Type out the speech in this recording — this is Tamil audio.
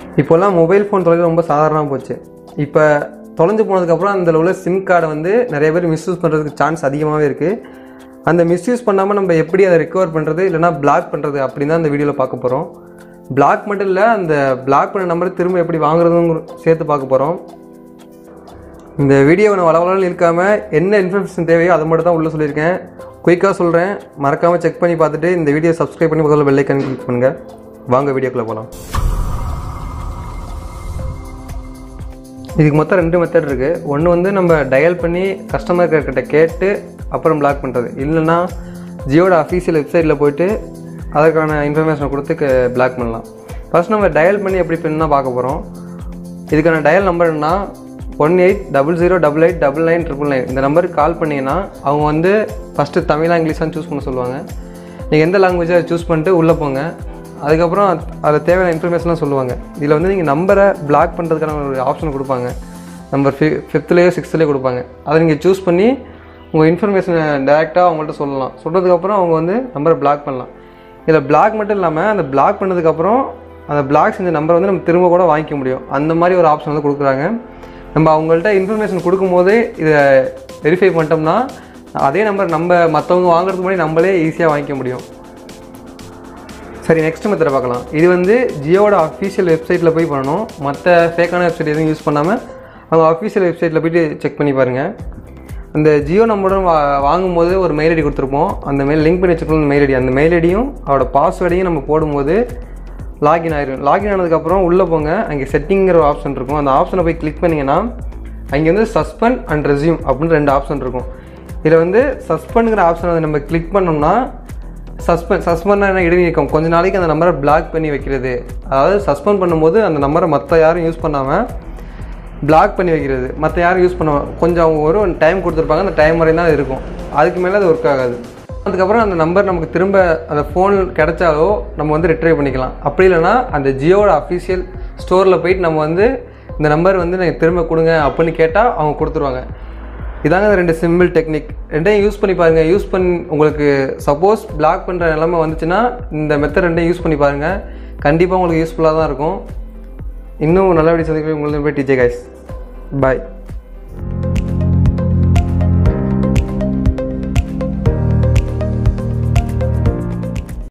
இப்போல்லாம் மொபைல் ஃபோன் தொலைகிறது ரொம்ப சாதாரணமாக போச்சு இப்போ தொலைஞ்சு போனதுக்கப்புறம் அதில் உள்ள சிம் கார்டை வந்து நிறைய பேர் மிஸ்யூஸ் பண்ணுறதுக்கு சான்ஸ் அதிகமாகவே இருக்குது அந்த மிஸ்யூஸ் பண்ணாமல் நம்ம எப்படி அதை ரெக்கவர் பண்ணுறது இல்லைனா பிளாக் பண்ணுறது அப்படின்னு தான் இந்த வீடியோவில் பார்க்க போகிறோம் பிளாக் மட்டும் இல்லை அந்த பிளாக் பண்ண நம்பரை திரும்ப எப்படி வாங்குறதும் சேர்த்து பார்க்க போகிறோம் இந்த வீடியோவை நான் வளவலான்னு இருக்காமல் என்ன இன்ஃபர்மேஷன் தேவையோ அதை மட்டும் தான் உள்ளே சொல்லியிருக்கேன் குயிக்காக சொல்கிறேன் மறக்காமல் செக் பண்ணி பார்த்துட்டு இந்த வீடியோ சப்ஸ்கிரைப் பண்ணி முதல்ல பெல்லைக்கன் கிளிக் பண்ணுங்கள் வாங்க வீடியோக்குள்ளே போகலாம் இதுக்கு மொத்தம் ரெண்டு மெத்தட் இருக்குது ஒன்று வந்து நம்ம டயல் பண்ணி கஸ்டமர் கேர் கிட்ட கேட்டு அப்புறம் பிளாக் பண்ணுறது இல்லைன்னா ஜியோட அஃபீஷியல் வெப்சைட்டில் போயிட்டு அதற்கான இன்ஃபர்மேஷனை கொடுத்து பிளாக் பண்ணலாம் ஃபஸ்ட் நம்ம டயல் பண்ணி எப்படி பண்ணால் பார்க்க போகிறோம் இதுக்கான டயல் நம்பர் என்ன one eight double zero double eight double nine triple nine இந்த நம்பருக்கு கால் பண்ணிங்கன்னா அவங்க வந்து ஃபஸ்ட்டு தமிழா இங்கிலீஷான்னு சூஸ் பண்ண சொல்லுவாங்க நீங்கள் எந்த லாங்குவேஜை சூஸ் பண்ணிட்டு உள்ளே போங்க அதுக்கப்புறம் அது- அதில் தேவையான இன்ஃபர்மேஷன்லாம் சொல்லுவாங்க இதில் வந்து நீங்கள் நம்பரை பிளாக் பண்ணுறதுக்கான ஒரு ஆப்ஷன் கொடுப்பாங்க நம்பர் ஃபி ஃபிஃப்த்துலேயோ சிக்ஸ்த்துலேயோ கொடுப்பாங்க அதை நீங்கள் சூஸ் பண்ணி உங்கள் இன்ஃபர்மேஷனை டேரெக்டாக அவங்கள்ட்ட சொல்லலாம் சொல்கிறதுக்கப்புறம் அவங்க வந்து நம்பரை பிளாக் பண்ணலாம் இதில் பிளாக் மட்டும் இல்லாமல் அந்த பிளாக் பண்ணதுக்கப்புறம் அந்த பிளாக் செஞ்ச நம்பரை வந்து நம்ம திரும்ப கூட வாங்கிக்க முடியும் அந்த மாதிரி ஒரு ஆப்ஷன் வந்து கொடுக்குறாங்க நம்ம அவங்கள்ட்ட இன்ஃபர்மேஷன் கொடுக்கும்போதே இதை வெரிஃபை பண்ணிட்டோம்னா அதே நம்பர் நம்ம மற்றவங்க வாங்குறதுக்கு முன்னாடி நம்மளே ஈஸியாக வாங்கிக்க முடியும் சரி நெக்ஸ்ட் மெத்தடை பார்க்கலாம் இது வந்து ஜியோட அஃபீஷியல் வெப்சைட்டில் போய் பண்ணணும் மற்ற ஃபேக்கான வெப்சைட் எதுவும் யூஸ் பண்ணாமல் அவங்க அஃபீஷியல் வெப்சைட்டில் போயிட்டு செக் பண்ணி பாருங்கள் அந்த ஜியோ நம்பருடன் வா வாங்கும்போது ஒரு மெயில் ஐடி கொடுத்துருப்போம் அந்த மெயில் லிங்க் பண்ணி வச்சுருக்கோம் மெயில் ஐடி அந்த மெயில் ஐடியும் அவரோட பாஸ்வேர்டையும் நம்ம போடும்போது லாகின் ஆயிரும் லாகின் ஆனதுக்கப்புறம் உள்ளே போங்க அங்கே செட்டிங்கிற ஒரு ஆப்ஷன் இருக்கும் அந்த ஆப்ஷனை போய் கிளிக் பண்ணிங்கன்னா அங்கே வந்து சஸ்பெண்ட் அண்ட் ரெஸ்யூம் அப்படின்னு ரெண்டு ஆப்ஷன் இருக்கும் இதில் வந்து சஸ்பெண்டுங்கிற ஆப்ஷனை வந்து நம்ம கிளிக் பண்ணோம்னா சஸ்பெண்ட் சஸ்பெண்ட் என்ன இடைநீக்கம் கொஞ்ச நாளைக்கு அந்த நம்பரை பிளாக் பண்ணி வைக்கிறது அதாவது சஸ்பெண்ட் பண்ணும்போது அந்த நம்பரை மற்ற யாரும் யூஸ் பண்ணாமல் பிளாக் பண்ணி வைக்கிறது மற்ற யாரும் யூஸ் பண்ண கொஞ்சம் அவங்க ஒரு டைம் கொடுத்துருப்பாங்க அந்த டைம் வரையும் தான் அது இருக்கும் அதுக்கு மேலே அது ஒர்க் ஆகாது அதுக்கப்புறம் அந்த நம்பர் நமக்கு திரும்ப அந்த ஃபோன் கிடைச்சாலோ நம்ம வந்து ரிட்ரைவ் பண்ணிக்கலாம் அப்படி இல்லைன்னா அந்த ஜியோட அஃபீஷியல் ஸ்டோரில் போயிட்டு நம்ம வந்து இந்த நம்பர் வந்து நீங்கள் திரும்ப கொடுங்க அப்படின்னு கேட்டால் அவங்க கொடுத்துருவாங்க இதாங்க இந்த ரெண்டு சிம்பிள் டெக்னிக் ரெண்டையும் யூஸ் பண்ணி பாருங்கள் யூஸ் பண்ணி உங்களுக்கு சப்போஸ் பிளாக் பண்ணுற நிலைமை வந்துச்சுன்னா இந்த மெத்தட் ரெண்டையும் யூஸ் பண்ணி பாருங்கள் கண்டிப்பாக உங்களுக்கு யூஸ்ஃபுல்லாக தான் இருக்கும் இன்னும் நல்லபடி சந்திக்கிறேன் உங்களுக்கு போய் டிஜே கைஸ் பாய்